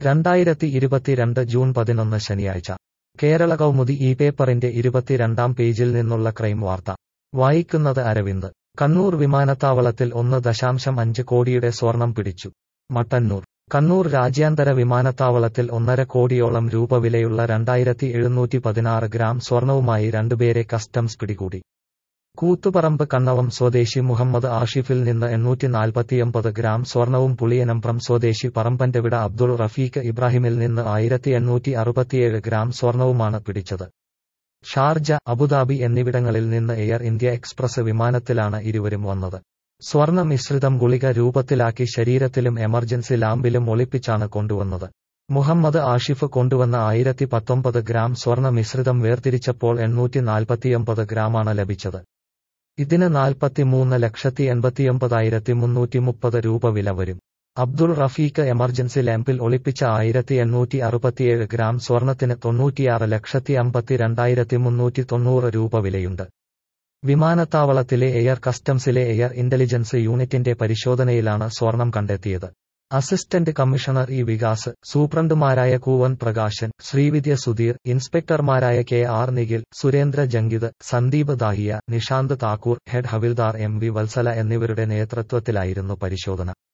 രണ്ടായിരത്തി ഇരുപത്തിരണ്ട് ജൂൺ പതിനൊന്ന് ശനിയാഴ്ച കേരള കൗമുദി ഈ പേപ്പറിന്റെ ഇരുപത്തിരണ്ടാം പേജിൽ നിന്നുള്ള ക്രൈം വാർത്ത വായിക്കുന്നത് അരവിന്ദ് കണ്ണൂർ വിമാനത്താവളത്തിൽ ഒന്ന് ദശാംശം അഞ്ച് കോടിയുടെ സ്വർണം പിടിച്ചു മട്ടന്നൂർ കണ്ണൂർ രാജ്യാന്തര വിമാനത്താവളത്തിൽ ഒന്നര കോടിയോളം രൂപ വിലയുള്ള രണ്ടായിരത്തി എഴുന്നൂറ്റി പതിനാറ് ഗ്രാം സ്വർണവുമായി രണ്ടുപേരെ കസ്റ്റംസ് പിടികൂടി കൂത്തുപറമ്പ് കണ്ണവം സ്വദേശി മുഹമ്മദ് ആഷിഫിൽ നിന്ന് എണ്ണൂറ്റി നാൽപ്പത്തിയൊമ്പത് ഗ്രാം സ്വർണവും പുളിയനമ്പ്രം സ്വദേശി പറമ്പന്റെവിട അബ്ദുൾ റഫീഖ് ഇബ്രാഹിമിൽ നിന്ന് ആയിരത്തി എണ്ണൂറ്റി അറുപത്തിയേഴ് ഗ്രാം സ്വർണവുമാണ് പിടിച്ചത് ഷാർജ അബുദാബി എന്നിവിടങ്ങളിൽ നിന്ന് എയർ ഇന്ത്യ എക്സ്പ്രസ് വിമാനത്തിലാണ് ഇരുവരും വന്നത് സ്വർണ മിശ്രിതം ഗുളിക രൂപത്തിലാക്കി ശരീരത്തിലും എമർജൻസി ലാമ്പിലും ഒളിപ്പിച്ചാണ് കൊണ്ടുവന്നത് മുഹമ്മദ് ആഷിഫ് കൊണ്ടുവന്ന ആയിരത്തി പത്തൊമ്പത് ഗ്രാം സ്വർണ മിശ്രിതം വേർതിരിച്ചപ്പോൾ എണ്ണൂറ്റി നാൽപ്പത്തിയൊമ്പത് ഗ്രാമാണ് ലഭിച്ചത് ഇതിന് നാൽപ്പത്തിമൂന്ന് ലക്ഷത്തി എൺപത്തിയൊമ്പതായിരത്തി മുന്നൂറ്റി മുപ്പത് രൂപ വില വരും അബ്ദുൾ റഫീഖ് എമർജൻസി ലാമ്പിൽ ഒളിപ്പിച്ച ആയിരത്തി എണ്ണൂറ്റി അറുപത്തിയേഴ് ഗ്രാം സ്വർണത്തിന് തൊണ്ണൂറ്റിയാറ് ലക്ഷത്തി അമ്പത്തി രണ്ടായിരത്തി മുന്നൂറ്റി തൊണ്ണൂറ് രൂപ വിലയുണ്ട് വിമാനത്താവളത്തിലെ എയർ കസ്റ്റംസിലെ എയർ ഇന്റലിജൻസ് യൂണിറ്റിന്റെ പരിശോധനയിലാണ് സ്വർണം കണ്ടെത്തിയത് അസിസ്റ്റന്റ് കമ്മീഷണർ ഇ വികാസ് സൂപ്രണ്ടുമാരായ കൂവൻ പ്രകാശൻ ശ്രീവിദ്യ സുധീർ ഇൻസ്പെക്ടർമാരായ K R Nikhil Surendra Jangit Sandeep Dahiya Nishant Thakur head havildar M V Vatsala എന്നിവരുടെ നേതൃത്വത്തിലായിരുന്നു പരിശോധന